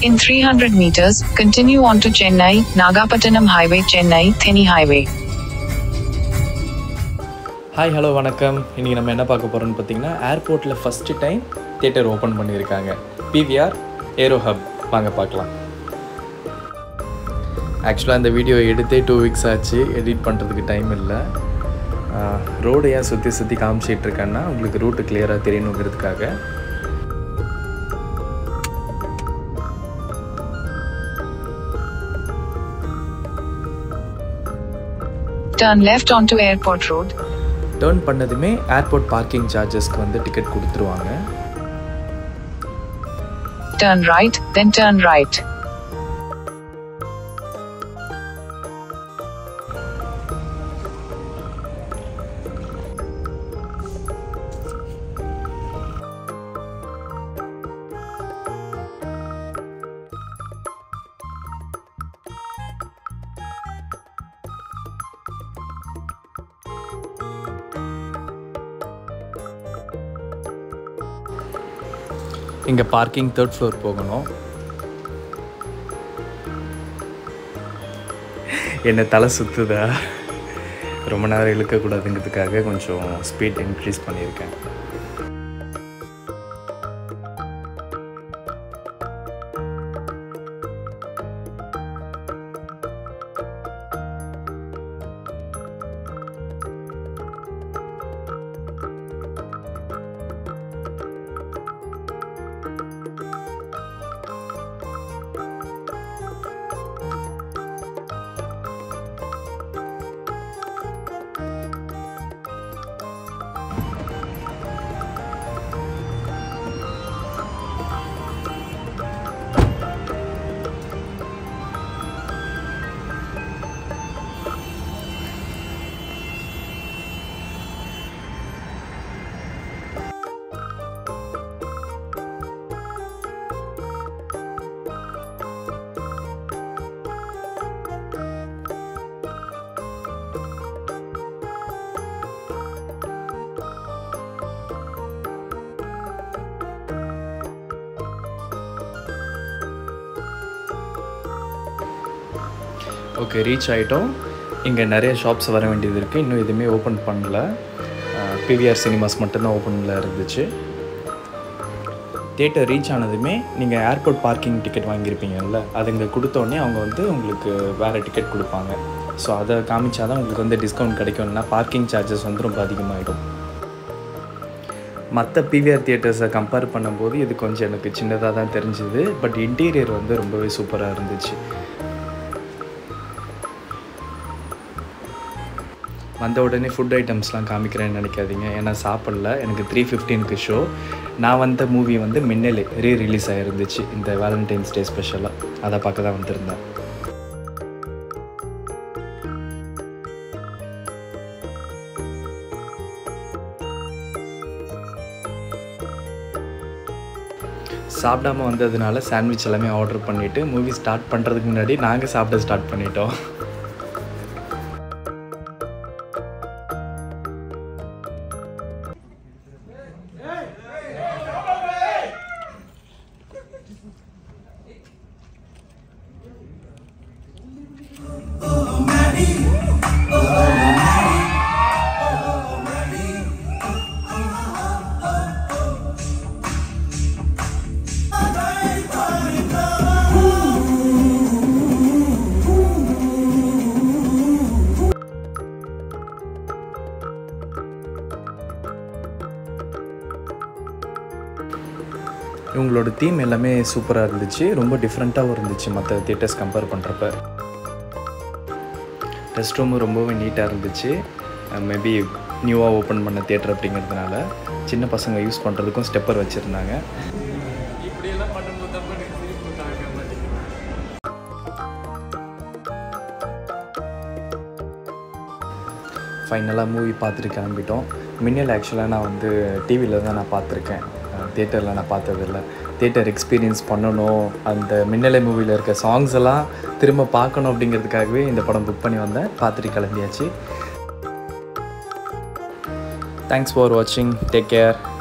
In 300 meters, continue on to Chennai, Nagapattinam Highway, Chennai, Theni Highway. Hi hello வணக்கம் இன்றைக்கி நம்ம என்ன பார்க்க போகிறோம்னு பார்த்தீங்கன்னா ஏர்போர்ட்டில் ஃபஸ்ட்டு டைம் தியேட்டர் ஓப்பன் பண்ணியிருக்காங்க பிவிஆர் ஏரோ ஹப் வாங்க பார்க்கலாம் ஆக்சுவலாக இந்த வீடியோ எடுத்தே டூ வீக்ஸ் ஆச்சு எடிட் பண்ணுறதுக்கு டைம் இல்லை ரோடு ஏன் சுற்றி சுற்றி காமிச்சிட்டு இருக்கேன்னா உங்களுக்கு ரூட்டு கிளியராக தெரியணுங்கிறதுக்காக Turn left onto Airport Road. Turn பண்ணதுமே ஏர்போர்ட் பார்க்கிங் சார்ஜஸ்க்கு வந்து டிக்கெட் கொடுத்துருவாங்க Turn right, then turn right. இங்கே பார்க்கிங் தேர்ட் ஃப்ளோர் போகணும் என்ன தலை சுற்றுதா ரொம்ப நேரம் இழுக்கக்கூடாதுங்கிறதுக்காக கொஞ்சம் ஸ்பீட் இன்க்ரீஸ் பண்ணியிருக்கேன் ஓகே ரீச் ஆகிட்டோம் இங்கே நிறைய ஷாப்ஸ் வர வேண்டியது இருக்குது இன்னும் எதுவுமே ஓப்பன் பண்ணல பிவிஆர் சினிமாஸ் மட்டும்தான் ஓப்பனில் இருந்துச்சு தேட்டர் ரீச் ஆனதுமே நீங்கள் ஏர்போர்ட் பார்க்கிங் டிக்கெட் வாங்கியிருப்பீங்கல்ல அது இங்கே கொடுத்தோடனே அவங்க வந்து உங்களுக்கு வேறு டிக்கெட் கொடுப்பாங்க ஸோ அதை காமிச்சா தான் உங்களுக்கு வந்து டிஸ்கவுண்ட் கிடைக்கும்னா பார்க்கிங் சார்ஜஸ் வந்து ரொம்ப அதிகமாகிடும் மற்ற பிவிஆர் தியேட்டர்ஸை கம்பேர் பண்ணும்போது இது கொஞ்சம் எனக்கு சின்னதாக தான் தெரிஞ்சுது பட் இன்டீரியர் வந்து ரொம்பவே சூப்பராக இருந்துச்சு வந்த உடனே ஃபுட் ஐட்டம்ஸ்லாம் காமிக்கிறேன்னு நினைக்காதீங்க ஏன்னா சாப்பிடல எனக்கு த்ரீ ஃபிஃப்டீனுக்கு ஷோ நான் வந்த மூவி வந்து மின்னலே ரீ ரிலீஸ் ஆகிருந்துச்சு இந்த வேலண்டைன்ஸ் டே ஸ்பெஷலாக அதை பார்க்க தான் வந்திருந்தேன் சாப்பிடாம வந்ததுனால சாண்ட்விச் எல்லாமே ஆர்டர் பண்ணிவிட்டு மூவி ஸ்டார்ட் பண்ணுறதுக்கு முன்னாடி நாங்கள் சாப்பிட ஸ்டார்ட் பண்ணிட்டோம் இவங்களோட தீம் எல்லாமே சூப்பராக இருந்துச்சு ரொம்ப டிஃப்ரெண்ட்டாகவும் இருந்துச்சு மற்ற தியேட்டர்ஸ் கம்பேர் பண்ணுறப்ப ரெஸ்ட் ரூமும் ரொம்பவே நீட்டாக இருந்துச்சு மேபி நியூவாக ஓப்பன் பண்ண தியேட்டர் அப்படிங்கிறதுனால சின்ன பசங்க யூஸ் பண்ணுறதுக்கும் ஸ்டெப்பர் வச்சுருந்தாங்க ஃபைனலாக மூவி பார்த்துட்டு கிளம்பிட்டோம் மின்னல் ஆக்சுவலாக நான் வந்து டிவியில் தான் நான் பார்த்துருக்கேன் தேட்டரில் நான் பார்த்ததில்ல தேட்டர் எக்ஸ்பீரியன்ஸ் பண்ணணும் அந்த மின்னலை மூவியில் இருக்க சாங்ஸ் எல்லாம் திரும்ப பார்க்கணும் அப்படிங்கிறதுக்காகவே இந்த படம் புக் பண்ணி வந்தேன் பார்த்துட்டு கிளம்பியாச்சு தேங்க்ஸ் ஃபார் வாட்சிங் டேக் கேர்